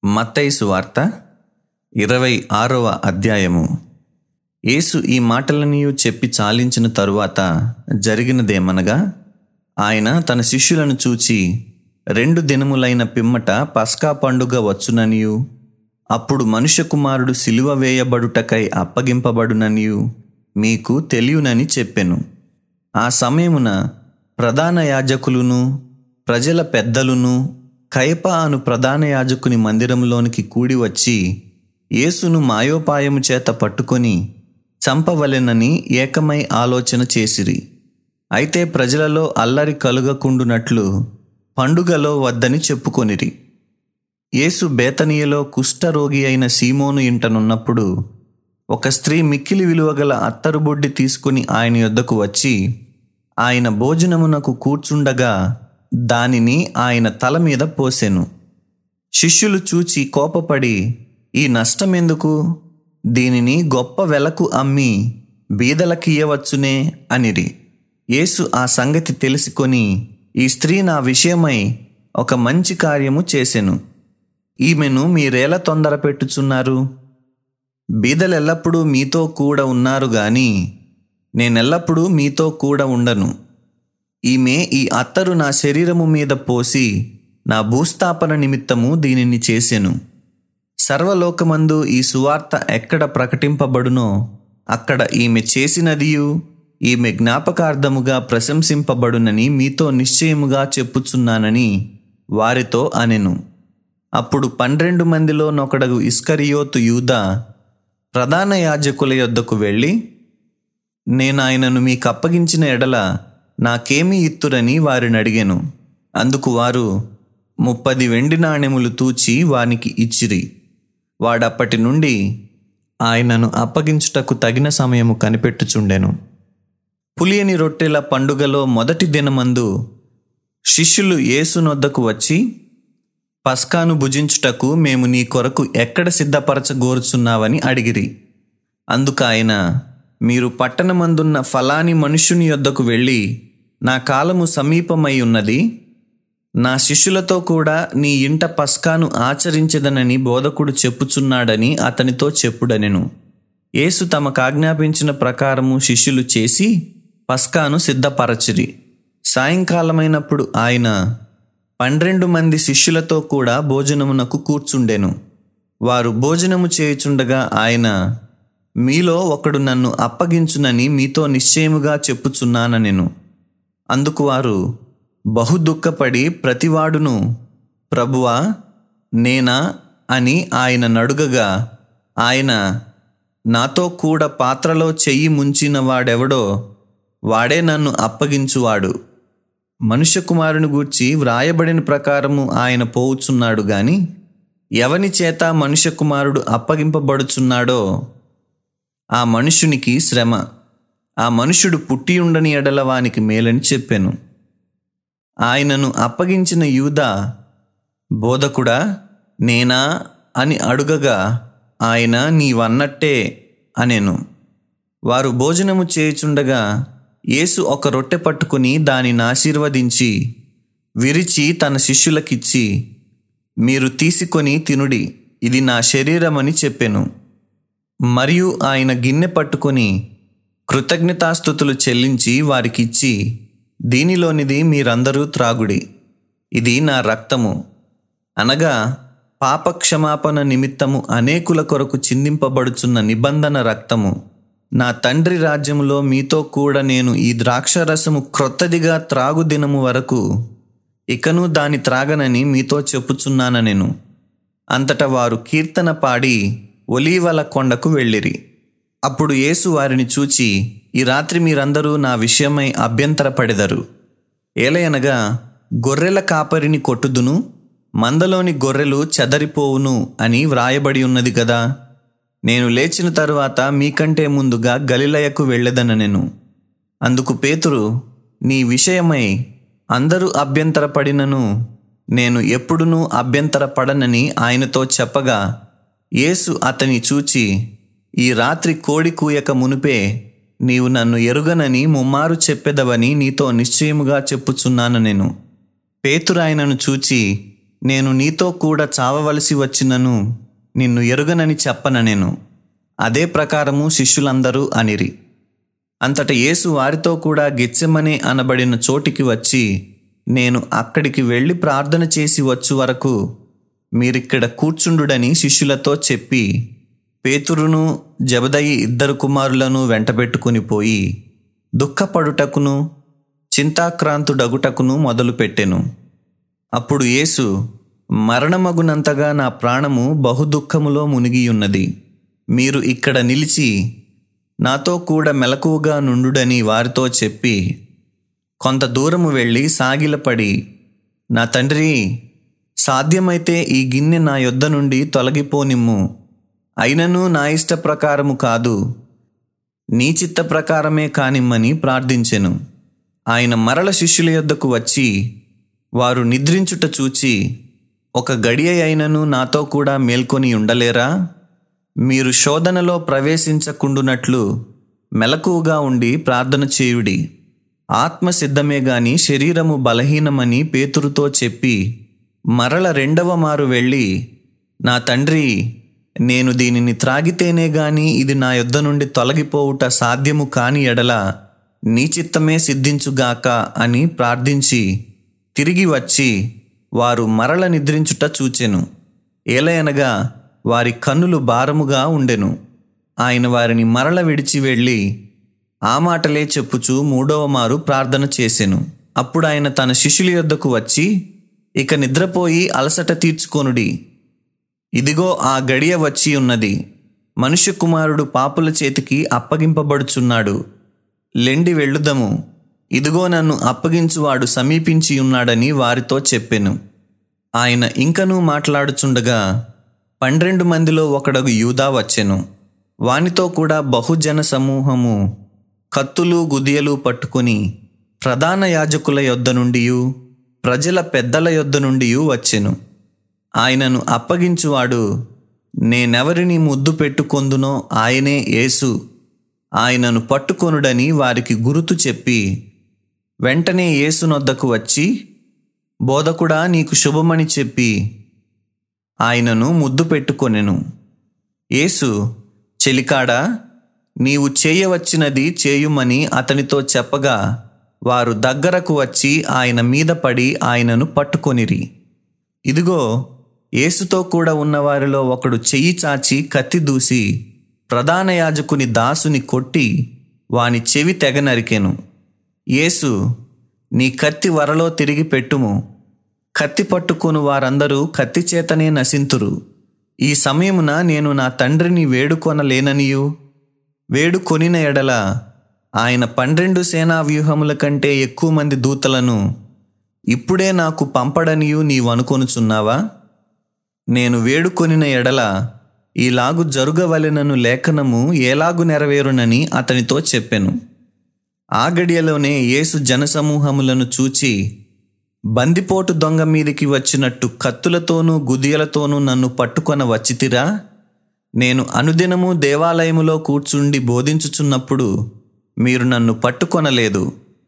మత్తయి సువార్త ఇరవై ఆరవ అధ్యాయము యేసు ఈ మాటలనియు చెప్పి చాలించిన తరువాత జరిగినదేమనగా ఆయన తన శిష్యులను చూచి రెండు దినములైన పిమ్మట పస్కా పండుగ వచ్చుననియు అప్పుడు మనుష్య కుమారుడు సిలువ వేయబడుటకై అప్పగింపబడుననియు మీకు తెలియనని చెప్పెను ఆ సమయమున ప్రధాన యాజకులును ప్రజల పెద్దలును కయప అను ప్రధాన యాజకుని మందిరంలోనికి కూడి వచ్చి యేసును మాయోపాయము చేత పట్టుకొని చంపవలెనని ఏకమై ఆలోచన చేసిరి అయితే ప్రజలలో అల్లరి కలుగకుండునట్లు పండుగలో వద్దని చెప్పుకొనిరి యేసు బేతనీయలో కుష్ఠరోగి అయిన సీమోను ఇంటనున్నప్పుడు ఒక స్త్రీ మిక్కిలి విలువగల అత్తరుబొడ్డి తీసుకుని ఆయన యొద్దకు వచ్చి ఆయన భోజనమునకు కూర్చుండగా దానిని ఆయన తల మీద పోసెను శిష్యులు చూచి కోపపడి ఈ నష్టమెందుకు దీనిని గొప్ప వెలకు అమ్మి బీదలకియ్యవచ్చునే అనిరి యేసు ఆ సంగతి తెలుసుకొని ఈ స్త్రీ నా విషయమై ఒక మంచి కార్యము చేసెను ఈమెను మీరేలా తొందర పెట్టుచున్నారు బీదలెల్లప్పుడూ మీతో కూడా ఉన్నారు గాని నేనెల్లప్పుడూ మీతో కూడా ఉండను ఈమె ఈ అత్తరు నా శరీరము మీద పోసి నా భూస్థాపన నిమిత్తము దీనిని చేసెను సర్వలోకమందు ఈ సువార్త ఎక్కడ ప్రకటింపబడునో అక్కడ ఈమె చేసినదియు ఈమె జ్ఞాపకార్థముగా ప్రశంసింపబడునని మీతో నిశ్చయముగా చెప్పుచున్నానని వారితో అనెను అప్పుడు పన్నెండు మందిలో నొకడగు ఇస్కరియోతు యూదా ప్రధాన యాజకుల యొద్దకు వెళ్ళి నేను ఆయనను మీకు అప్పగించిన ఎడల నాకేమి ఇత్తురని వారిని అడిగాను అందుకు వారు ముప్పది వెండి నాణెములు తూచి వానికి ఇచ్చిరి వాడప్పటి నుండి ఆయనను అప్పగించుటకు తగిన సమయము కనిపెట్టుచుండెను పులియని రొట్టెల పండుగలో మొదటి దినమందు శిష్యులు యేసునొద్దకు వచ్చి పస్కాను భుజించుటకు మేము నీ కొరకు ఎక్కడ సిద్ధపరచగోరుచున్నావని అడిగిరి అందుకు ఆయన మీరు పట్టణమందున్న ఫలాని మనుషుని యొద్దకు వెళ్ళి నా కాలము సమీపమై ఉన్నది నా శిష్యులతో కూడా నీ ఇంట పస్కాను ఆచరించదనని బోధకుడు చెప్పుచున్నాడని అతనితో చెప్పుడనెను యేసు తమకు ఆజ్ఞాపించిన ప్రకారము శిష్యులు చేసి పస్కాను సిద్ధపరచిరి సాయంకాలమైనప్పుడు ఆయన పన్నెండు మంది శిష్యులతో కూడా భోజనమునకు కూర్చుండెను వారు భోజనము చేయుచుండగా ఆయన మీలో ఒకడు నన్ను అప్పగించునని మీతో నిశ్చయముగా చెప్పుచున్నానెను అందుకు వారు బహు దుఃఖపడి ప్రతివాడును ప్రభువా నేనా అని ఆయన నడుగగా ఆయన నాతో కూడా పాత్రలో చెయ్యి ముంచిన వాడెవడో వాడే నన్ను అప్పగించువాడు మనుష్య కుమారుని గూర్చి వ్రాయబడిన ప్రకారము ఆయన పోవుచున్నాడు గాని ఎవని చేత మనుష్య కుమారుడు అప్పగింపబడుచున్నాడో ఆ మనుషునికి శ్రమ ఆ మనుషుడు పుట్టి ఉండని ఎడల వానికి మేలని చెప్పాను ఆయనను అప్పగించిన యూదా బోధకుడా నేనా అని అడుగగా ఆయన నీవన్నట్టే అనెను వారు భోజనము చేయుచుండగా యేసు ఒక రొట్టె పట్టుకుని దానిని ఆశీర్వదించి విరిచి తన శిష్యులకిచ్చి మీరు తీసుకొని తినుడి ఇది నా శరీరమని చెప్పెను మరియు ఆయన గిన్నె పట్టుకొని కృతజ్ఞతాస్థుతులు చెల్లించి వారికిచ్చి దీనిలోనిది మీరందరూ త్రాగుడి ఇది నా రక్తము అనగా పాపక్షమాపణ నిమిత్తము అనేకుల కొరకు చిందింపబడుచున్న నిబంధన రక్తము నా తండ్రి రాజ్యములో మీతో కూడా నేను ఈ ద్రాక్షరసము క్రొత్తదిగా త్రాగు దినము వరకు ఇకను దాని త్రాగనని మీతో చెప్పుచున్నాన నేను అంతటా వారు కీర్తన పాడి ఒలీవల కొండకు వెళ్ళిరి అప్పుడు యేసు వారిని చూచి ఈ రాత్రి మీరందరూ నా విషయమై అభ్యంతరపడెదరు ఏలయనగా గొర్రెల కాపరిని కొట్టుదును మందలోని గొర్రెలు చెదరిపోవును అని వ్రాయబడి ఉన్నది కదా నేను లేచిన తరువాత మీకంటే ముందుగా గలిలయకు వెళ్ళదన నేను అందుకు పేతురు నీ విషయమై అందరూ అభ్యంతరపడినను నేను ఎప్పుడునూ అభ్యంతరపడనని ఆయనతో చెప్పగా యేసు అతని చూచి ఈ రాత్రి కోడి కూయక మునుపే నీవు నన్ను ఎరుగనని ముమ్మారు చెప్పెదవని నీతో నిశ్చయముగా చెప్పుచున్నాను నేను పేతురాయనను చూచి నేను నీతో కూడా చావవలసి వచ్చినను నిన్ను ఎరుగనని చెప్పన నేను అదే ప్రకారము శిష్యులందరూ అనిరి అంతట యేసు వారితో కూడా గెచ్చెమనే అనబడిన చోటికి వచ్చి నేను అక్కడికి వెళ్ళి ప్రార్థన చేసి వచ్చు వరకు మీరిక్కడ కూర్చుండుడని శిష్యులతో చెప్పి పేతురును జబదయి ఇద్దరు కుమారులను వెంటబెట్టుకుని పోయి దుఃఖపడుటకును చింతాక్రాంతుడగుటకును మొదలుపెట్టెను అప్పుడు యేసు మరణమగునంతగా నా ప్రాణము బహుదుఃఖములో మునిగియున్నది మీరు ఇక్కడ నిలిచి నాతో కూడా మెలకువగా నుండుడని వారితో చెప్పి కొంత దూరము వెళ్ళి సాగిలపడి నా తండ్రి సాధ్యమైతే ఈ గిన్నె నా యొద్ద నుండి తొలగిపోనిమ్ము అయినను నా ఇష్ట ప్రకారము కాదు నీ చిత్త ప్రకారమే కానిమ్మని ప్రార్థించెను ఆయన మరల శిష్యుల యొద్దకు వచ్చి వారు నిద్రించుట చూచి ఒక గడియ అయినను నాతో కూడా మేల్కొని ఉండలేరా మీరు శోధనలో ప్రవేశించకుండునట్లు మెలకువగా ఉండి ప్రార్థన చేయుడి ఆత్మ సిద్ధమే గాని శరీరము బలహీనమని పేతురుతో చెప్పి మరల రెండవ మారు వెళ్ళి నా తండ్రి నేను దీనిని త్రాగితేనే గాని ఇది నా యొద్ద నుండి తొలగిపోవుట సాధ్యము కాని ఎడల నీ చిత్తమే సిద్ధించుగాక అని ప్రార్థించి తిరిగి వచ్చి వారు మరల నిద్రించుట చూచెను ఏలయనగా వారి కన్నులు భారముగా ఉండెను ఆయన వారిని మరల విడిచి వెళ్ళి ఆ మాటలే చెప్పుచూ మూడవ మారు ప్రార్థన చేసెను అప్పుడు ఆయన తన శిష్యుల యొద్దకు వచ్చి ఇక నిద్రపోయి అలసట తీర్చుకొనుడి ఇదిగో ఆ గడియ వచ్చి ఉన్నది మనుష్య కుమారుడు పాపుల చేతికి అప్పగింపబడుచున్నాడు లెండి వెళ్ళుదము ఇదిగో నన్ను అప్పగించువాడు సమీపించి ఉన్నాడని వారితో చెప్పెను ఆయన ఇంకనూ మాట్లాడుచుండగా పన్నెండు మందిలో ఒకడగు యూదా వచ్చెను వానితో కూడా బహుజన సమూహము కత్తులు గుదియలు పట్టుకొని ప్రధాన యాజకుల యొద్ద నుండి ప్రజల పెద్దల యొద్ద నుండి వచ్చెను ఆయనను అప్పగించువాడు నేనెవరిని ముద్దు పెట్టుకొందునో ఆయనే యేసు ఆయనను పట్టుకొనుడని వారికి గురుతు చెప్పి వెంటనే యేసునొద్దకు వచ్చి బోధకుడా నీకు శుభమని చెప్పి ఆయనను ముద్దు పెట్టుకొనెను యేసు చెలికాడా నీవు చేయవచ్చినది చేయుమని అతనితో చెప్పగా వారు దగ్గరకు వచ్చి ఆయన మీద పడి ఆయనను పట్టుకొనిరి ఇదిగో యేసుతో కూడా ఉన్నవారిలో ఒకడు చెయ్యి చాచి కత్తి దూసి ప్రధాన యాజకుని దాసుని కొట్టి వాని చెవి తెగ నరికెను యేసు నీ కత్తి వరలో తిరిగి పెట్టుము కత్తి పట్టుకొను వారందరూ కత్తి చేతనే నశింతురు ఈ సమయమున నేను నా తండ్రిని వేడుకొనలేననియు వేడుకొనిన ఎడల ఆయన పన్నెండు సేనా వ్యూహముల కంటే ఎక్కువ మంది దూతలను ఇప్పుడే నాకు పంపడనియు నీవు అనుకొనుచున్నావా నేను వేడుకొనిన ఎడల ఈలాగు జరుగవలెనను లేఖనము ఏలాగు నెరవేరునని అతనితో చెప్పెను ఆ గడియలోనే యేసు జనసమూహములను చూచి బందిపోటు దొంగ మీదికి వచ్చినట్టు కత్తులతోనూ గుదియలతోనూ నన్ను పట్టుకొన వచ్చితిరా నేను అనుదినము దేవాలయములో కూర్చుండి బోధించుచున్నప్పుడు మీరు నన్ను పట్టుకొనలేదు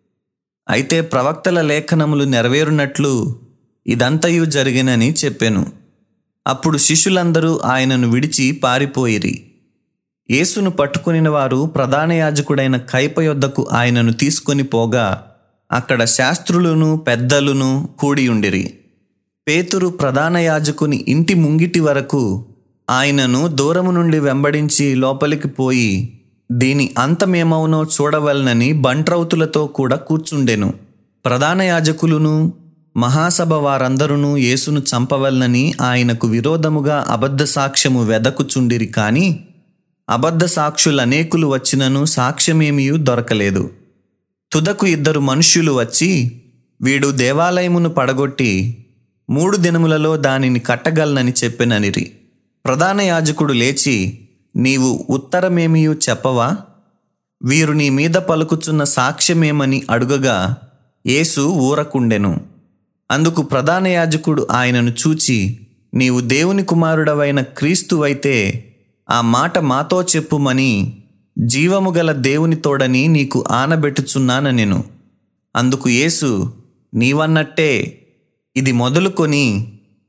అయితే ప్రవక్తల లేఖనములు నెరవేరునట్లు ఇదంతయు జరిగినని చెప్పెను అప్పుడు శిష్యులందరూ ఆయనను విడిచి పారిపోయిరి యేసును పట్టుకొనిన వారు ప్రధాన యాజకుడైన కైప యొద్దకు ఆయనను తీసుకొని పోగా అక్కడ శాస్త్రులను పెద్దలును కూడియుండిరి పేతురు ప్రధాన యాజకుని ఇంటి ముంగిటి వరకు ఆయనను దూరము నుండి వెంబడించి లోపలికి పోయి దీని అంతమేమవునో చూడవలనని బంట్రౌతులతో కూడా కూర్చుండెను ప్రధాన యాజకులును మహాసభ వారందరూ యేసును చంపవలనని ఆయనకు విరోధముగా అబద్ధ సాక్ష్యము వెదకుచుండిరి కాని అబద్ధ సాక్షులు అనేకులు వచ్చినను సాక్ష్యమేమియూ దొరకలేదు తుదకు ఇద్దరు మనుష్యులు వచ్చి వీడు దేవాలయమును పడగొట్టి మూడు దినములలో దానిని కట్టగలనని చెప్పిననిరి ప్రధాన యాజకుడు లేచి నీవు ఉత్తరమేమియూ చెప్పవా వీరు నీ మీద పలుకుచున్న సాక్ష్యమేమని అడుగగా యేసు ఊరకుండెను అందుకు ప్రధాన యాజకుడు ఆయనను చూచి నీవు దేవుని కుమారుడవైన క్రీస్తువైతే ఆ మాట మాతో చెప్పుమని జీవము గల దేవుని తోడని నీకు ఆనబెట్టుచున్నాన నేను అందుకు యేసు నీవన్నట్టే ఇది మొదలుకొని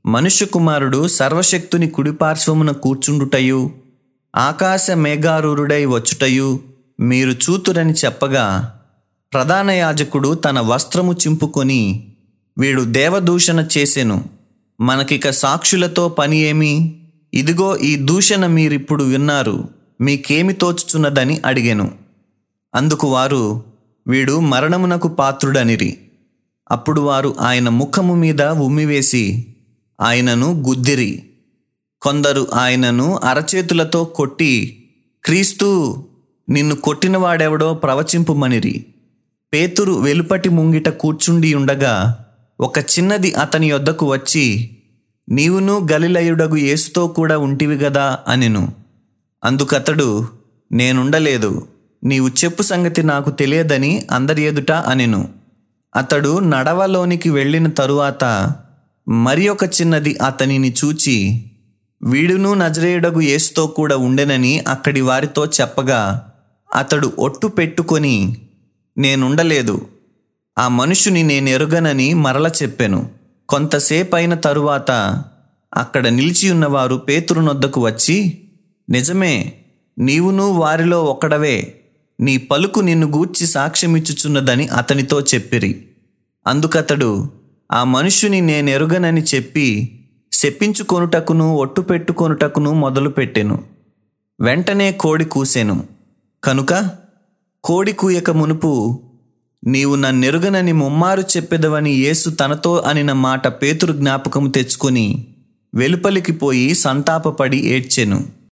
మనుష్య కుమారుడు సర్వశక్తుని కుడిపార్శ్వమున కూర్చుండుటయు ఆకాశ మేఘారూరుడై వచ్చుటయు మీరు చూతురని చెప్పగా ప్రధాన యాజకుడు తన వస్త్రము చింపుకొని వీడు దేవదూషణ చేసెను మనకిక సాక్షులతో పని ఏమి ఇదిగో ఈ దూషణ మీరిప్పుడు విన్నారు మీకేమి తోచుచున్నదని అడిగెను అందుకు వారు వీడు మరణమునకు పాత్రుడనిరి అప్పుడు వారు ఆయన ముఖము మీద ఉమ్మివేసి ఆయనను గుద్దిరి కొందరు ఆయనను అరచేతులతో కొట్టి క్రీస్తు నిన్ను కొట్టినవాడెవడో ప్రవచింపుమనిరి పేతురు వెలుపటి ముంగిట కూర్చుండి ఉండగా ఒక చిన్నది అతని యొద్దకు వచ్చి నీవును గలిలయుడగు యేసుతో కూడా ఉంటివి గదా అనెను అందుకతడు నేనుండలేదు నీవు చెప్పు సంగతి నాకు తెలియదని అందరి ఎదుట అనెను అతడు నడవలోనికి వెళ్ళిన తరువాత మరి ఒక చిన్నది అతనిని చూచి వీడును నజరేయుడగు యేసుతో కూడా ఉండెనని అక్కడి వారితో చెప్పగా అతడు ఒట్టు పెట్టుకొని నేనుండలేదు ఆ మనుషుని నేను ఎరుగనని మరల చెప్పెను కొంతసేపైన తరువాత అక్కడ నిలిచి ఉన్నవారు పేతురునొద్దకు వచ్చి నిజమే నీవును వారిలో ఒకడవే నీ పలుకు నిన్ను గూర్చి సాక్ష్యమిచ్చుచున్నదని అతనితో చెప్పిరి అందుకతడు ఆ మనుషుని నేనెరుగనని చెప్పి శపించుకొనుటకును ఒట్టు పెట్టుకొనుటకును మొదలుపెట్టెను వెంటనే కోడి కూసెను కనుక కోడి కూయక మునుపు నీవు నన్నెరుగనని ముమ్మారు చెప్పెదవని యేసు తనతో అనిన మాట పేతురు జ్ఞాపకము తెచ్చుకొని వెలుపలికి పోయి సంతాపపడి ఏడ్చెను